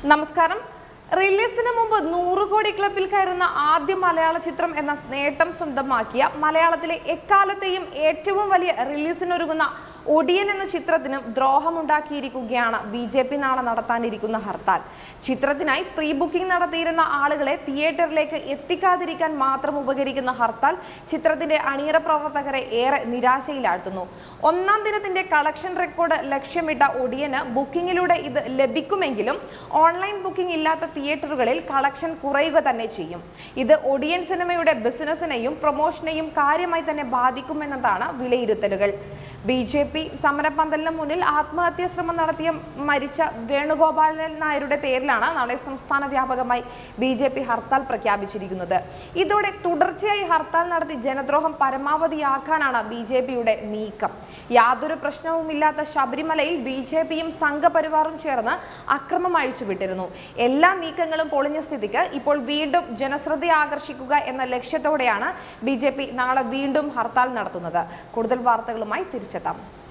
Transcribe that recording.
നമസ്കാരം റിലീസിന് മുമ്പ് നൂറ് കോടി ക്ലബിൽ കയറുന്ന ആദ്യ മലയാള ചിത്രം എന്ന നേട്ടം സ്വന്തമാക്കിയ മലയാളത്തിലെ എക്കാലത്തെയും ഏറ്റവും വലിയ റിലീസിനൊരുങ്ങുന്ന ഒടിയൻ എന്ന ചിത്രത്തിന് ദ്രോഹമുണ്ടാക്കിയിരിക്കുകയാണ് ബി ജെ പി നാളെ നടത്താനിരിക്കുന്ന ഹർത്താൽ ചിത്രത്തിനായി പ്രീ ബുക്കിംഗ് നടത്തിയിരുന്ന ആളുകളെ തിയേറ്ററിലേക്ക് എത്തിക്കാതിരിക്കാൻ മാത്രം ഉപകരിക്കുന്ന ഹർത്താൽ ചിത്രത്തിന്റെ അണിയറ പ്രവർത്തകരെ ഏറെ നിരാശയിലാഴ്ത്തുന്നു ഒന്നാം ദിനത്തിന്റെ കളക്ഷൻ റെക്കോർഡ് ലക്ഷ്യമിട്ട ഒടിയന് ബുക്കിംഗിലൂടെ ഇത് ലഭിക്കുമെങ്കിലും ഓൺലൈൻ ബുക്കിംഗ് ഇല്ലാത്ത തിയേറ്ററുകളിൽ കളക്ഷൻ കുറയുക തന്നെ ചെയ്യും ഇത് ഒടിയൻ സിനിമയുടെ ബിസിനസിനെയും പ്രൊമോഷനെയും കാര്യമായി തന്നെ ബാധിക്കുമെന്നതാണ് വിലയിരുത്തലുകൾ ബി ജെ പി സമരപന്തലിന് മുന്നിൽ ആത്മഹത്യാ ശ്രമം നടത്തിയ മരിച്ച വേണുഗോപാലൻ നായരുടെ പേരിലാണ് നാളെ സംസ്ഥാന വ്യാപകമായി ബി ജെ പി ഹർത്താൽ പ്രഖ്യാപിച്ചിരിക്കുന്നത് ഇതോടെ തുടർച്ചയായി ഹർത്താൽ നടത്തി ജനദ്രോഹം പരമാവധിയാക്കാനാണ് ബി ജെ പിയുടെ നീക്കം യാതൊരു പ്രശ്നവുമില്ലാത്ത ശബരിമലയിൽ ബി ജെ പിയും സംഘപരിവാറും ചേർന്ന് അക്രമം അഴിച്ചുവിട്ടിരുന്നു എല്ലാ നീക്കങ്ങളും പൊളിഞ്ഞ സ്ഥിതിക്ക് ഇപ്പോൾ വീണ്ടും ജനശ്രദ്ധ ആകർഷിക്കുക എന്ന ലക്ഷ്യത്തോടെയാണ് ബി നാളെ വീണ്ടും ഹർത്താൽ നടത്തുന്നത് കൂടുതൽ വാർത്തകളുമായി തിരിച്ചെത്താം